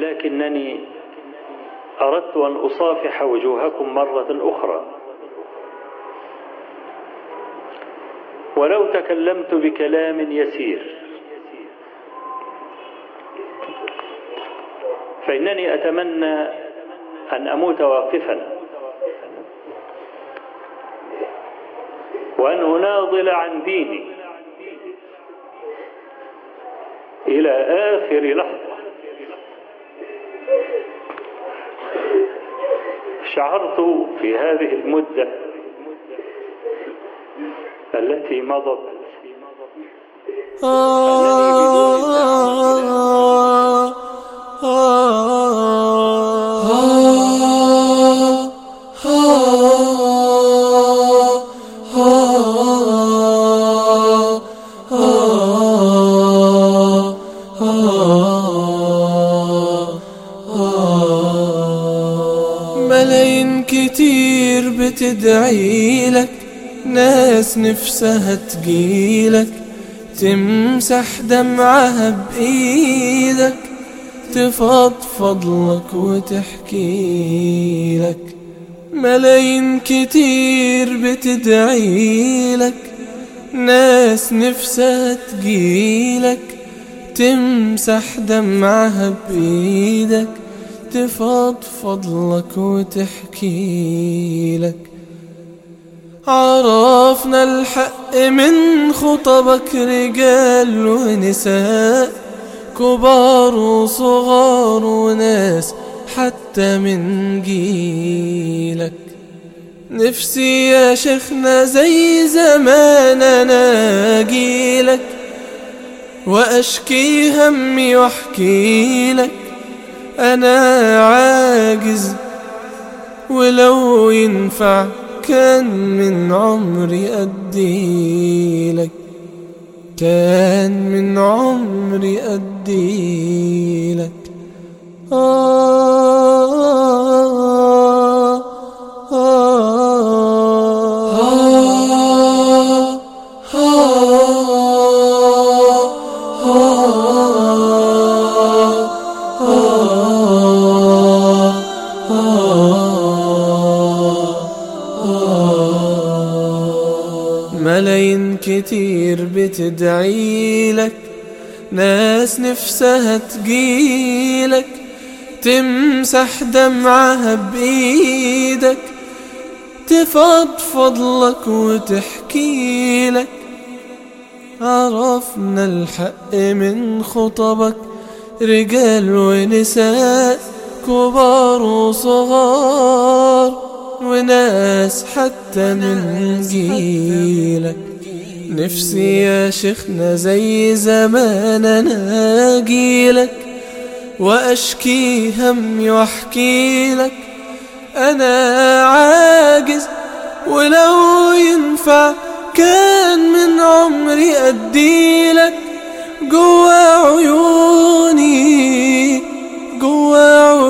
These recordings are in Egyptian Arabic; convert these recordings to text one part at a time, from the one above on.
لكنني أردت أن أصافح وجوهكم مرة أخرى ولو تكلمت بكلام يسير فإنني أتمنى أن أموت واقفا وأن أناضل عن ديني إلى آخر لحظة شعرت في هذه المدة التي مضت ملايين كتير بتدعي لك ناس نفسها تجيلك تمسح دمعها بإيدك تفضفض لك وتحكي لك ملايين كتير بتدعي لك ناس نفسها تجيلك تمسح دمعها بإيدك تفضفض لك وتحكي لك عرفنا الحق من خطبك رجال ونساء كبار وصغار وناس حتى من جيلك نفسي يا شيخنا زي زمان انا اجيلك واشكي همي واحكي لك انا عاجز ولو ينفع كان من عمري أديلك كان من عمري أديلك آه آه آه ملايين كتير بتدعي لك ناس نفسها تجيلك تمسح دمعها بإيدك تفضفض لك وتحكي لك عرفنا الحق من خطبك رجال ونساء كبار وصغار وناس حتى من جيلك نفسي يا شيخنا زي زمان انا اجيلك واشكي همي واحكي لك انا عاجز ولو ينفع كان من عمري اديلك جوا عيوني جوا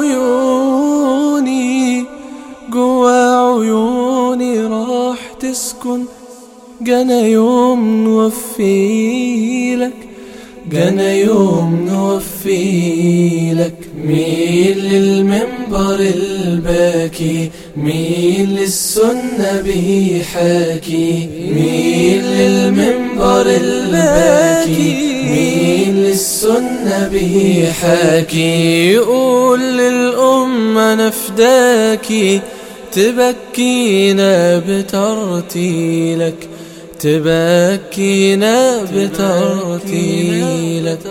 عيوني جوا عيوني راح تسكن جانا يوم نوفيلك جانا يوم نوفيلك مين للمنبر الباكي مين للسنة بيحاكي مين للمنبر الباكي مين للسنة بيحاكي يقول للأمة نفداكي تبكينا بترتيلك تبكينا بترتيلك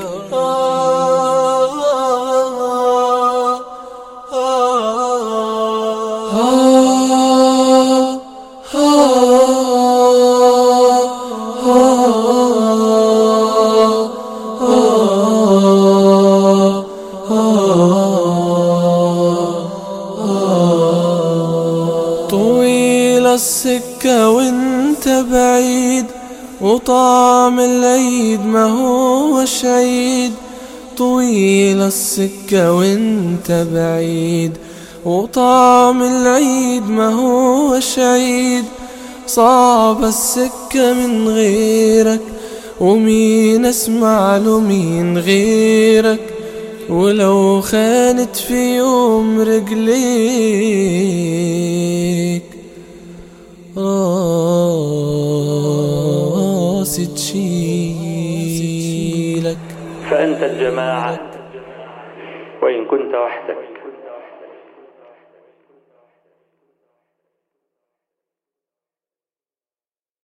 طويل السكة وانت بعيد وطعم العيد ما هوش عيد طويل السكة وانت بعيد وطعم العيد ما هوش عيد صعب السكة من غيرك ومين اسمع له مين غيرك ولو خانت في يوم رجليك راسي تشيلك فأنت الجماعة وإن كنت وحدك